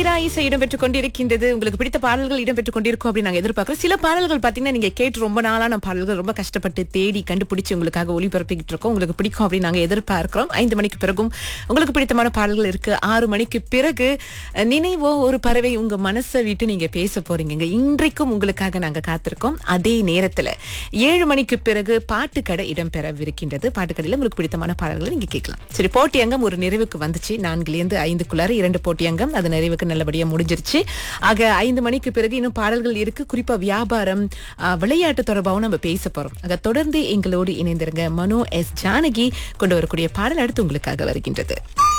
தீரா இசை இடம்பெற்றுக் கொண்டிருக்கின்றது உங்களுக்கு பிடித்த பாடல்கள் இடம்பெற்றுக் கொண்டிருக்கும் அப்படின்னு நாங்க எதிர்பார்க்கிறோம் சில பாடல்கள் பாத்தீங்கன்னா நீங்க கேட்டு ரொம்ப நாளான பாடல்கள் ரொம்ப கஷ்டப்பட்டு தேடி கண்டுபிடிச்சு உங்களுக்காக ஒளிபரப்பிக்கிட்டு இருக்கோம் உங்களுக்கு பிடிக்கும் அப்படின்னு நாங்க எதிர்பார்க்கிறோம் ஐந்து மணிக்கு பிறகும் உங்களுக்கு பிடித்தமான பாடல்கள் இருக்கு ஆறு மணிக்கு பிறகு அஹ், நினைவோ ஒரு பறவை உங்க மனசை விட்டு நீங்க பேச போறீங்க இன்றைக்கும் உங்களுக்காக நாங்க காத்திருக்கோம் அதே நேரத்துல ஏழு மணிக்கு பிறகு பாட்டுக்கடை இடம்பெறவிருக்கின்றது பாட்டுக்கடையில உங்களுக்கு பிடித்தமான பாடல்களை நீங்க கேட்கலாம் சரி போட்டியங்கம் ஒரு நிறைவுக்கு வந்துச்சு நான்குலேருந்து ஐந்துக்குள்ளார இரண்டு போட்டியங்கம் அது நிறைவுக்கு நல்லபடியா முடிஞ்சிருச்சு ஆக ஐந்து மணிக்கு பிறகு இன்னும் பாடல்கள் இருக்கு குறிப்பா வியாபாரம் ஆஹ், விளையாட்டு தொடர்பாகவும் நம்ம பேச போறோம் ஆக தொடர்ந்து எங்களோடு இணைந்திருங்க மனோ எஸ் ஜானகி கொண்டு வரக்கூடிய பாடல் அடுத்து உங்களுக்காக வருகின்றது